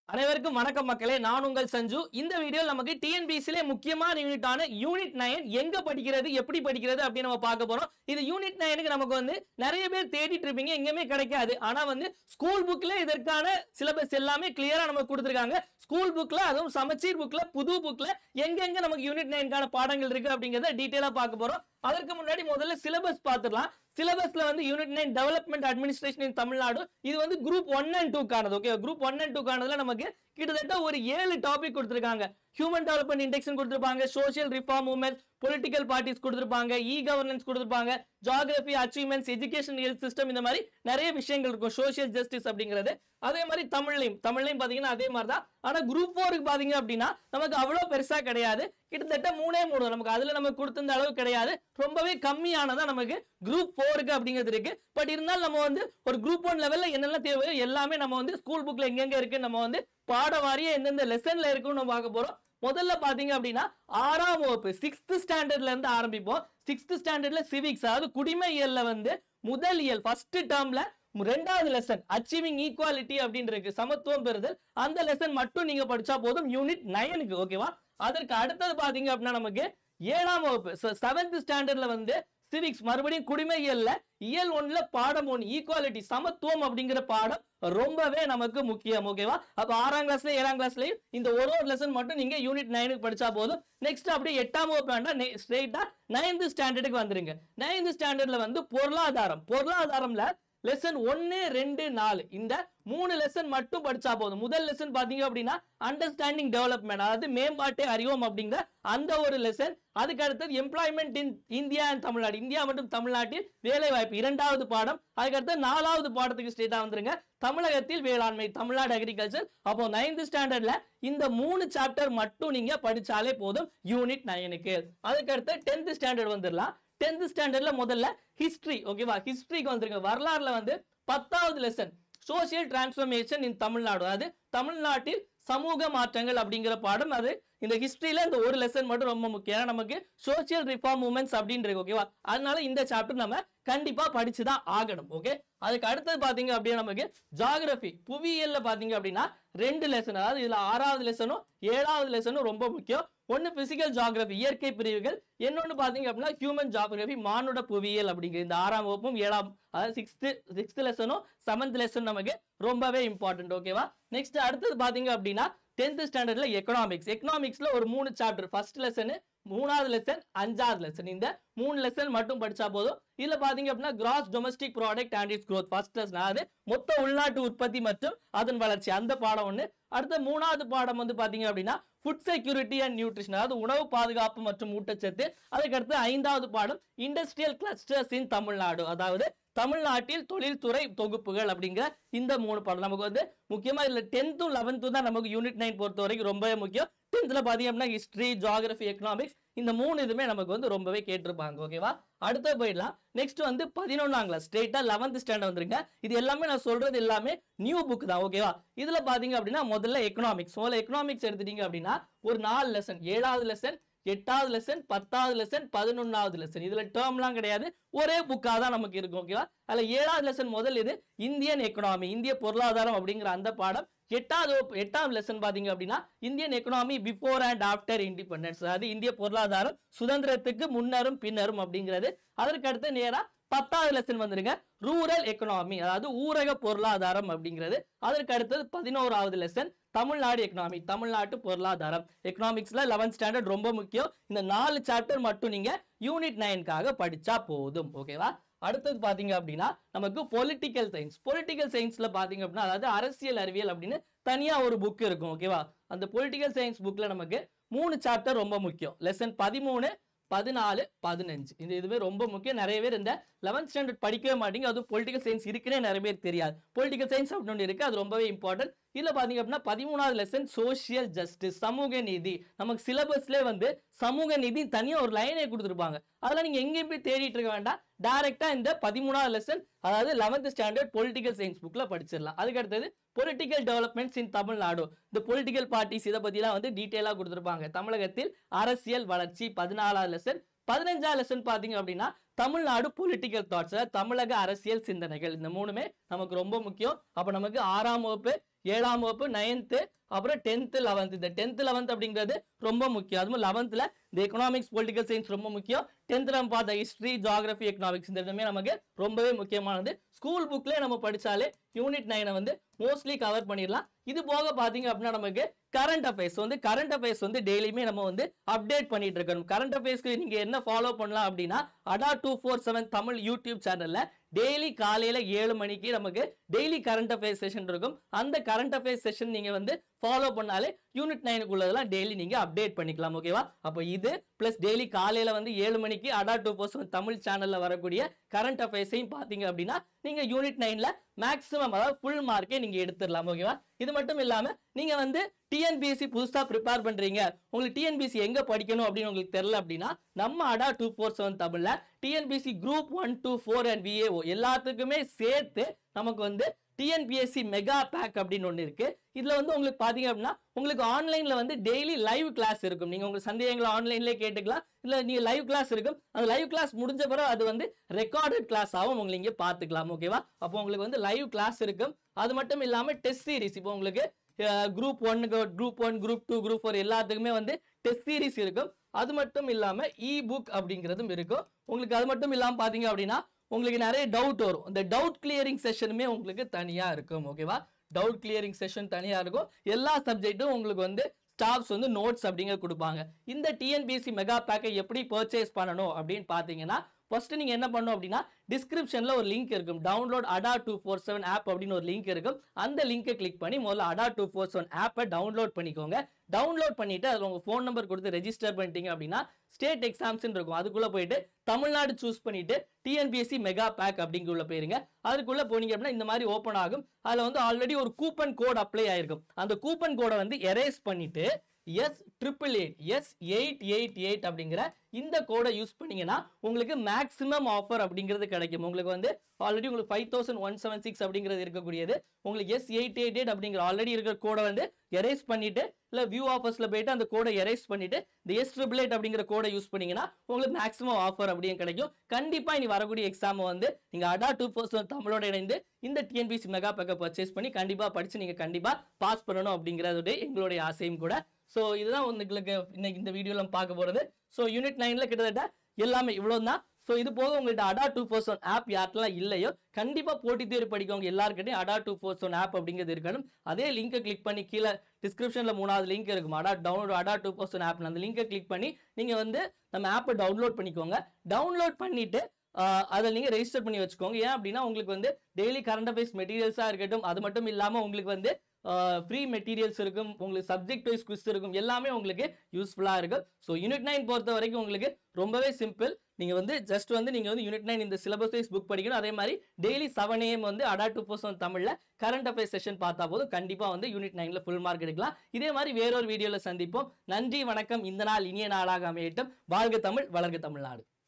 அனைவருக்கும் வணக்கம் மக்களே நான் உங்கள் சஞ்சு இந்த வீடியோ நமக்கு டிஎன்பிசிலே முக்கியமான யூனிட்டான யூனிட் நைன் எங்க படிக்கிறது எப்படி படிக்கிறது அப்படின்னு நம்ம பார்க்க போறோம் இது யூனிட் நைனுக்கு நமக்கு வந்து நிறைய பேர் தேடிட்டு இருப்பீங்க எங்கேயுமே கிடைக்காது ஆனா வந்து ஸ்கூல் புக்ல இதற்கான சிலபஸ் எல்லாமே கிளியரா நமக்கு கொடுத்துருக்காங்க ஸ்கூல் புக்ல அதுவும் சமச்சீர் புக்ல புது புக்ல எங்கெங்க நமக்கு யூனிட் நைனுக்கான பாடங்கள் இருக்கு அப்படிங்கறத டீட்டெயிலா பார்க்க போறோம் அதற்கு முன்னாடி முதல்ல சிலபஸ் பார்த்துடலாம் சிலபஸ்ல வந்து unit nine development administration in Tamil Nadu இது வந்து குரூப் ஒன் அண்ட் டூக்கானது ஓகே குரூப் ஒன் அண்ட் டூக்கானதுல நமக்கு கிட்டத்தட்ட ஒரு ஏழு டாபிக் கொடுத்துருக்காங்க ஹியூமன் டெவலப்மெண்ட் இண்டெக்ஸ் கொடுத்துருப்பாங்க social reform movement political parties கொடுத்துருப்பாங்க இ கவர்னன்ஸ் கொடுத்துருப்பாங்க geography achievements education health system இந்த மாதிரி நிறைய விஷயங்கள் இருக்கும் சோஷியல் ஜஸ்டிஸ் அப்படிங்கிறது அதே மாதிரி தமிழ்லையும் தமிழ்லையும் பாத்தீங்கன்னா அதே மாதிரி தான் ஆனா குரூப் ஃபோருக்கு பாத்தீங்க அப்படின்னா நமக்கு அவ்வளவு பெருசா கிடையாது கிட்டத்தட்ட மூணே மூணு தான். நமக்கு அதுல நமக்கு கொடுத்திருந்த அளவு கிடையாது ரொம்பவே கம்மியானதா நமக்கு குரூப் ஃபோருக்கு அப்படிங்கிறது இருக்கு பட் இருந்தாலும் நம்ம வந்து ஒரு குரூப் ஒன் லெவல்ல என்னென்ன தேவையோ எல்லாமே நம்ம வந்து ஸ்கூல் புக்ல எங்கெங்க இருக்கு நம்ம வந்து பாட வாரியா எந்தெந்த லெசன்ல இருக்குன்னு நம்ம பார்க்க போறோம் முதல்ல பாத்தீங்க அப்படின்னா ஆறாம் வகுப்பு சிக்ஸ்த் ஸ்டாண்டர்ட்ல இருந்து ஆரம்பிப்போம் சிக்ஸ்த் ஸ்டாண்டர்ட்ல சிவிக்ஸ் அதாவது குடிமையியல்ல வந்து முதல் இயல் ஃபர்ஸ்ட் டேர்ம்ல ரெண்டாவது லெசன் அச்சீவிங் ஈக்குவாலிட்டி அப்படின்னு இருக்கு சமத்துவம் பெறுதல் அந்த லெசன் மட்டும் நீங்க படிச்சா போதும் யூனிட் நைனுக்கு ஓகேவா அதற்கு அடுத்தது பாத்தீங்க அப்படின்னா நமக்கு ஏழாம் வகுப்பு செவன்த் ஸ்டாண்டர்ட்ல வந்து சிவிக்ஸ் மறுபடியும் குடிமையியல்ல இயல் ஒன்ல பாடம் ஒன்று ஈக்குவாலிட்டி சமத்துவம் அப்படிங்கிற பாடம் ரொம்பவே நமக்கு முக்கியம் ஓகேவா அப்ப ஆறாம் கிளாஸ்ல ஏழாம் கிளாஸ்லயும் இந்த ஒரு ஒரு லெசன் மட்டும் நீங்க யூனிட் நைனுக்கு படிச்சா போதும் நெக்ஸ்ட் அப்படியே எட்டாம் வகுப்பு வேண்டாம் ஸ்ட்ரெயிட்டா நைன்த் ஸ்டாண்டர்டுக்கு வந்துருங்க நைன்த் ஸ்டாண்டர்ட்ல வந்து பொருளாதாரம் பொருளாதாரம்ல லெசன் ஒன்னு ரெண்டு நாலு இந்த மூணு லெசன் மட்டும் படிச்சா போதும் முதல் லெசன் பாத்தீங்க அப்படின்னா அண்டர்ஸ்டாண்டிங் டெவலப்மெண்ட் அதாவது மேம்பாட்டை அறிவோம் அப்படிங்கிற அந்த ஒரு லெசன் அதுக்கு அடுத்தது employment in India and Tamil Nadu India மற்றும் தமிழ்நாட்டில் வேலை வாய்ப்பு இரண்டாவது பாடம் அதுக்கு அடுத்து நாலாவது பாடத்துக்கு ஸ்டேட்டா வந்துருங்க தமிழகத்தில் வேளாண்மை தமிழ்நாடு அக்ரிகல்ச்சர் அப்போ நைன்த் ஸ்டாண்டர்ட்ல இந்த மூணு சாப்டர் மட்டும் நீங்க படிச்சாலே போதும் யூனிட் நைனுக்கு அதுக்கு அடுத்து டென்த் ஸ்டாண்டர்ட் வந்துடலாம் டென்த் ஸ்டாண்டர்ட்ல முதல்ல ஹிஸ்டரி ஓகேவா ஹிஸ்டரிக்கு வந்துருங்க வரலாறுல வந்து பத்தாவது lesson social transformation in Tamil Nadu அதாவது தமிழ்நாட்டில் சமூக மாற்றங்கள் அப்படிங்கிற பாடம் அது இந்த ஹிஸ்டரியில இந்த ஒரு லெசன் மட்டும் ரொம்ப முக்கியம் ஏன்னா நமக்கு சோசியல் ரிஃபார்ம் மூமெண்ட்ஸ் அப்படின்றது ஓகேவா அதனால இந்த சாப்டர் நம்ம கண்டிப்பா படிச்சுதான் ஆகணும் ஓகே அதுக்கு அடுத்தது பாத்தீங்க அப்படின்னா நமக்கு ஜாகிரபி புவியியல்ல பாத்தீங்க அப்படின்னா ரெண்டு லெசன் அதாவது இதுல ஆறாவது லெசனும் ஏழாவது லெசனும் ரொம்ப முக்கியம் ஒன்னு பிசிக்கல் ஜாகிரபி இயற்கை பிரிவுகள் இன்னொன்னு பாத்தீங்க அப்படின்னா ஹியூமன் ஜாகிரபி மானுட புவியியல் அப்படிங்கிற இந்த ஆறாம் வகுப்பும் ஏழாம் அதாவது சிக்ஸ்த் சிக்ஸ்த் லெசனும் செவன்த் லெசன் நமக்கு ரொம்பவே இம்பார்ட்டன்ட் ஓகேவா நெக்ஸ்ட் அடுத்தது பாத்தீங்க அப்படின்னா டென்த் ஸ்டாண்டர்ட்ல எக்கனாமிக்ஸ் எக்கனாமிக்ஸ்ல ஒரு மூணு சாப்டர் ஃபர்ஸ்ட் லெசன் மூணாவது லெசன் அஞ்சாவது லெசன் இந்த மூணு லெசன் மட்டும் படிச்சா போதும் இதுல பாத்தீங்க அப்படின்னா gross domestic product and its growth first lesson அதாவது மொத்த உள்நாட்டு உற்பத்தி மற்றும் அதன் வளர்ச்சி அந்த பாடம் ஒண்ணு அடுத்த மூணாவது பாடம் வந்து பாத்தீங்க அப்படின்னா ஃபுட் செக்யூரிட்டி அண்ட் நியூட்ரிஷன் அதாவது உணவு பாதுகாப்பு மற்றும் ஊட்டச்சத்து அதுக்கடுத்து ஐந்தாவது பாடம் இண்டஸ்ட்ரியல் கிளஸ்டர்ஸ் இன் தமிழ்நாடு அதாவது தமிழ்நாட்டில் தொழில்துறை தொகுப்புகள் அப்படிங்கிற இந்த மூணு பாடம் நமக்கு வந்து முக்கியமா இதுல டென்த்தும் லெவன்த்தும் தான் நமக்கு யூனிட் நைன் பொறுத்த வரைக்கும் ரொம்பவே முக்கியம் டென்த்ல பாத்தீங்க அப்படின்னா ஹிஸ்டரி ஜியாகிரபி எக்கனாமிக்ஸ் இந்த மூணு இதுமே நமக்கு வந்து ரொம்பவே கேட்டிருப்பாங்க ஓகேவா அடுத்து போயிடலாம் நெக்ஸ்ட் வந்து பதினொன்னாம் கிளாஸ் ஸ்ட்ரெயிட்டா லெவன்த் ஸ்டாண்டர்ட் வந்துருங்க இது எல்லாமே நான் சொல்றது எல்லாமே நியூ புக் தான் ஓகேவா இதுல பாத்தீங்க அப்படின்னா முதல்ல எக்கனாமிக்ஸ் முதல்ல எக்கனாமிக்ஸ் எடுத்துட்டீங்க அப்படின்னா ஒரு நாலு லெசன் ஏழாவது லெசன் எட்டாவது லெசன் பத்தாவது லெசன் பதினொன்னாவது லெசன் இதுல டேர்ம்லாம் கிடையாது ஒரே புக்கா தான் நமக்கு இருக்கும் ஓகேவா அதுல ஏழாவது லெசன் முதல் இது இந்தியன் எக்கனாமி இந்திய பொருளாதாரம் அப்படிங்கிற அந்த பாடம் எட்டாவது வகுப்பு- எட்டாவது லெசன் பாத்தீங்க அப்படின்னா Indian economy before and after independence அதாவது இந்திய பொருளாதாரம் சுதந்திரத்துக்கு முன்னரும் பின்னரும் அப்படிங்கிறது அதற்கு அடுத்து நேரா பத்தாவது லெசன் வந்துருங்க ரூரல் எக்கனாமி அதாவது ஊரக பொருளாதாரம் அப்படிங்கிறது அதற்கு அடுத்தது பதினோராவது லெசன் தமிழ்நாடு எக்கனாமி தமிழ்நாட்டு பொருளாதாரம் எக்கனாமிக்ஸ்ல 11th ஸ்டாண்டர்ட் ரொம்ப முக்கியம் இந்த நாலு சாப்டர் மட்டும் நீங்க யூனிட் நைன்காக படிச்சா போதும் ஓகேவா அடுத்தது பாத்தீங்க அப்படின்னா நமக்கு பொலிட்டிக்கல் சயின்ஸ் பொலிட்டிக்கல் சயின்ஸ்ல பாத்தீங்க அப்படின்னா அதாவது அரசியல் அறிவியல் அப்படின்னு தனியா ஒரு புக் இருக்கும் ஓகேவா அந்த பொலிட்டிக்கல் சயின்ஸ் புக்ல நமக்கு மூணு சாப்டர் ரொம்ப முக்கியம் லெசன் பதிமூணு பதினாலு பதினஞ்சு இந்த இதுவே ரொம்ப முக்கியம் நிறைய பேர் இந்த லெவன்த் ஸ்டாண்டர்ட் படிக்கவே மாட்டீங்க அதுவும் பொலிட்டிக்கல் சயின்ஸ் இருக்குன்னே நிறைய பேர் தெரியாது பொலிட்டிக்கல் சயின்ஸ் அப்படின்னு ஒன்று இருக்கு அது ரொம்பவே இம்பார்ட்டன்ட் இதுல பாத்தீங்க அப்படின்னா பதிமூணாவது லெசன் சோஷியல் ஜஸ்டிஸ் சமூக நீதி நமக்கு சிலபஸ்ல வந்து சமூக நீதி தனியா ஒரு லைனே கொடுத்துருப்பாங்க அதெல்லாம் நீங்க எங்கேயும் போய் தேடிட்டு இருக்க வேண்டாம் டைரக்டா இந்த பதிமூணாவது லெசன் அதாவது லெவன்த் ஸ்டாண்டர்ட் பொலிட்டிக்கல் சயின்ஸ் புக்ல படிச்சிடலாம் அதுக்கு அடுத்தது பொலிட்டிக்கல் டெவலப்மெண்ட்ஸ் இன் தமிழ்நாடு இந்த பொலிட்டிக்கல் பார்ட்டிஸ் இதை பத்திலாம் வந்து டீட்டெயிலா கொடுத்துருப்பாங்க தமிழகத்தில் அரசியல் வளர்ச்சி பதினாலாவது லெசன் பதினஞ்சாவது லெசன் பாத்தீங்க அப்படின்னா தமிழ்நாடு பொலிட்டிக்கல் தாட்ஸ் தமிழக அரசியல் சிந்தனைகள் இந்த மூணுமே நமக்கு ரொம்ப முக்கியம் அப்ப நமக்கு ஆறாம் வகுப்பு ஏழாம் வகுப்பு நைன்த்து அப்புறம் டென்த்து லெவன்த் இந்த டென்த்து லெவன்த் அப்படிங்கிறது ரொம்ப முக்கியம் அதுவும் லெவன்த்தில் இந்த எக்கனாமிக்ஸ் பொலிட்டிக்கல் சயின்ஸ் ரொம்ப முக்கியம் டென்த்தில் நம்ம பார்த்த ஹிஸ்ட்ரி ஜாகிரபி எக்கனாமிக்ஸ் இந்த ரெண்டுமே நமக்கு ரொம்பவே முக்கியமானது ஸ்கூல் புக்லேயே நம்ம படிச்சாலே யூனிட் நைனை வந்து மோஸ்ட்லி கவர் பண்ணிடலாம் இது போக பார்த்தீங்க அப்படின்னா நமக்கு கரண்ட் அஃபேர்ஸ் வந்து கரண்ட் அஃபேர்ஸ் வந்து டெய்லியுமே நம்ம வந்து அப்டேட் பண்ணிட்டு இருக்கணும் கரண்ட் அஃபேர்ஸ்க்கு நீங்க என்ன ஃபாலோ பண்ணலாம் அப்படின்னா Adda two four seven Tamil YouTube சேனல்ல டெய்லி காலையில ஏழு மணிக்கு நமக்கு டெய்லி கரண்ட் அஃபேர்ஸ் செஷன் இருக்கும் அந்த கரண்ட் அஃபேர்ஸ் செஷன் நீங்க வந்து ஃபாலோ பண்ணாலே யூனிட் நைனுக்குள்ளதெல்லாம் டெய்லி நீங்க அப்டேட் பண்ணிக்கலாம் ஓகேவா அப்போ இது பிளஸ் டெய்லி காலையில வந்து ஏழு மணிக்கு அடா டூ ஃபோர் செவன் தமிழ் சேனல்ல வரக்கூடிய கரண்ட் அஃபேர்ஸையும் பார்த்தீங்க அப்படின்னா நீங்க யூனிட் நைன்ல மேக்ஸிமம் அதாவது ஃபுல் மார்க்கே நீங்க எடுத்துடலாம் ஓகேவா இது மட்டும் இல்லாம நீங்க வந்து டிஎன்பிஎஸ்சி புதுசா ப்ரிப்பேர் பண்றீங்க உங்களுக்கு டிஎன்பிஎஸ்சி எங்க படிக்கணும் அப்படின்னு உங்களுக்கு தெரியல அப்படின்னா நம்ம அடா டூ ஃபோர் செவன் தமிழ்ல TNPSC group one two four and VAO எல்லாத்துக்குமே சேர்த்து நமக்கு வந்து டிஎன்பிஎஸ்சி மெகா பேக் அப்படின்னு ஒன்று இருக்கு இதுல வந்து உங்களுக்கு பாத்தீங்க அப்படின்னா உங்களுக்கு ஆன்லைன்ல வந்து டெய்லி லைவ் கிளாஸ் இருக்கும் நீங்க உங்க சந்தேகங்களை ஆன்லைன்லயே கேட்டுக்கலாம் இல்ல நீங்க லைவ் கிளாஸ் இருக்கும் அந்த லைவ் கிளாஸ் முடிஞ்ச பிறகு அது வந்து ரெக்கார்டட் கிளாஸ் ஆகும் உங்களுக்கு இங்க பாத்துக்கலாம் ஓகேவா அப்போ உங்களுக்கு வந்து லைவ் கிளாஸ் இருக்கும் அது மட்டும் இல்லாம டெஸ்ட் சீரிஸ் இப்போ உங்களுக்கு குரூப் ஒன்னுக்கு group one group two group four எல்லாத்துக்குமே வந்து டெஸ்ட் சீரிஸ் இருக்கும் அது மட்டும் இல்லாம இ புக் அப்படிங்கிறதும் இருக்கும் உங்களுக்கு அது மட்டும் இல்லாம பாத்தீங்க அப்படின்னா உங்களுக்கு நிறைய டவுட் வரும் இந்த டவுட் கிளியரிங் செஷனுமே உங்களுக்கு தனியா இருக்கும் ஓகேவா டவுட் கிளியரிங் செஷன் தனியா இருக்கும் எல்லா சப்ஜெக்ட்டும் உங்களுக்கு வந்து ஸ்டாஃப்ஸ் வந்து நோட்ஸ் அப்படிங்க கொடுப்பாங்க இந்த டிஎன்பிஎஸ்சி மெகா பேக்கை எப்படி பர்ச்சேஸ் பண்ணணும் அப்படின்னு பார்த்தீங்கன்னா ஃபர்ஸ்ட் நீங்க என்ன பண்ணணும் அப்படின்னா டிஸ்கிரிப்ஷன்ல ஒரு லிங்க் இருக்கும் டவுன்லோட் அடா டூ ஃபோர் செவன் ஆப் அப்படின்னு ஒரு லிங்க் இருக்கும் அந்த லிங்கை கிளிக் பண்ணி முதல்ல அடா டூ ஃபோர் செவன் ஆப்பை டவுன்லோட் பண்ணிக்கோங்க டவுன்லோட் பண்ணிட்டு அதில் உங்க ஃபோன் நம்பர் கொடுத்து ரெஜிஸ்டர் பண்ணிட்டீங்க அப்படின்னா ஸ்டேட் எக்ஸாம்ஸ் இருக்கும் அதுக்குள்ள போயிட்டு தமிழ்நாடு சூஸ் பண்ணிட்டு டிஎன்பிஎஸ்சி மெகா பேக் அப்படிங்குள்ள போயிருங்க அதுக்குள்ள போனீங்க அப்படின்னா இந்த மாதிரி ஓப்பன் ஆகும் அதுல வந்து ஆல்ரெடி ஒரு கூப்பன் கோட் அப்ளை ஆயிருக்கும் அந்த கூப்பன் கோடை வந்து எரேஸ் பண்ணிட்டு S triple eight S eight eight eight அப்படிங்கிற இந்த கோடை யூஸ் பண்ணீங்கன்னா உங்களுக்கு மேக்ஸிமம் ஆஃபர் அப்படிங்கிறது கிடைக்கும் உங்களுக்கு வந்து ஆல்ரெடி உங்களுக்கு five thousand one seven six அப்படிங்கிறது இருக்கக்கூடியது உங்களுக்கு எஸ் எயிட் எயிட் எயிட் அப்படிங்கிற ஆல்ரெடி இருக்கிற கோடை வந்து எரேஸ் பண்ணிட்டு இல்லை வியூ ஆஃபர்ஸ்ல போயிட்டு அந்த கோடை எரேஸ் பண்ணிட்டு இந்த எஸ் ட்ரிபிள் எயிட் அப்படிங்கிற கோடை யூஸ் பண்ணீங்கன்னா உங்களுக்கு மேக்ஸிமம் ஆஃபர் அப்படின்னு கிடைக்கும் கண்டிப்பா இனி வரக்கூடிய எக்ஸாம் வந்து நீங்க அடா டூ பர்சன்ட் தமிழோட இணைந்து இந்த டிஎன்பிசி மெகா பேக்கை பர்ச்சேஸ் பண்ணி கண்டிப்பா படிச்சு நீங்க கண்டிப்பா பாஸ் பண்ணணும் அப்படிங்கிறது எங்களுடைய ஆசையும் கூட ஸோ இதுதான் உங்களுக்கு இன்னைக்கு இந்த வீடியோல நம்ம பார்க்க போறது ஸோ யூனிட் நைன்ல கிட்டத்தட்ட எல்லாமே இவ்வளவு தான் ஸோ இது போக உங்கள்கிட்ட Adda two four seven app யார்ட்டெல்லாம் இல்லையோ கண்டிப்பா போட்டி தேர்வு படிக்கவங்க எல்லாருக்கிட்டையும் அடா டூ ஃபோர் செவன் ஆப் அப்படிங்கிறது இருக்கணும் அதே லிங்கை கிளிக் பண்ணி கீழே டிஸ்கிரிப்ஷன்ல மூணாவது லிங்க் இருக்கும் அடா டவுன்லோட் அடா டூ ஃபோர் செவன் ஆப் அந்த லிங்கை கிளிக் பண்ணி நீங்க வந்து நம்ம ஆப்பை டவுன்லோட் பண்ணிக்கோங்க டவுன்லோட் பண்ணிட்டு ஆஹ் அதை நீங்க ரெஜிஸ்டர் பண்ணி வச்சுக்கோங்க ஏன் அப்படின்னா உங்களுக்கு வந்து டெய்லி கரண்ட் அஃபேர்ஸ் மெட்டீரியல்ஸா இருக்கட்டும் அது மட்டும் இல்லாம உங்களுக்கு வந்து ஃப்ரீ மெட்டீரியல்ஸ் இருக்கும் உங்களுக்கு சப்ஜெக்ட் வைஸ் குவிஸ் இருக்கும் எல்லாமே உங்களுக்கு யூஸ்ஃபுல்லா இருக்கும் ஸோ யூனிட் நைன் பொறுத்த வரைக்கும் உங்களுக்கு ரொம்பவே சிம்பிள் நீங்க வந்து ஜஸ்ட் வந்து நீங்க வந்து யூனிட் நைன் இந்த சிலபஸ் வைஸ் புக் படிக்கணும் அதே மாதிரி டெய்லி செவன் ஏஎம் வந்து அடா டூ பர்சன்ட் தமிழ்ல கரண்ட் அஃபேர்ஸ் செஷன் பார்த்தா போதும் கண்டிப்பா வந்து யூனிட் நைன்ல ஃபுல் மார்க் எடுக்கலாம் இதே மாதிரி வேறொரு வீடியோல சந்திப்போம் நன்றி வணக்கம் இந்த நாள் இனிய நாளாக அமையட்டும் வாழ்க தமிழ் வளர்க தமிழ்நாடு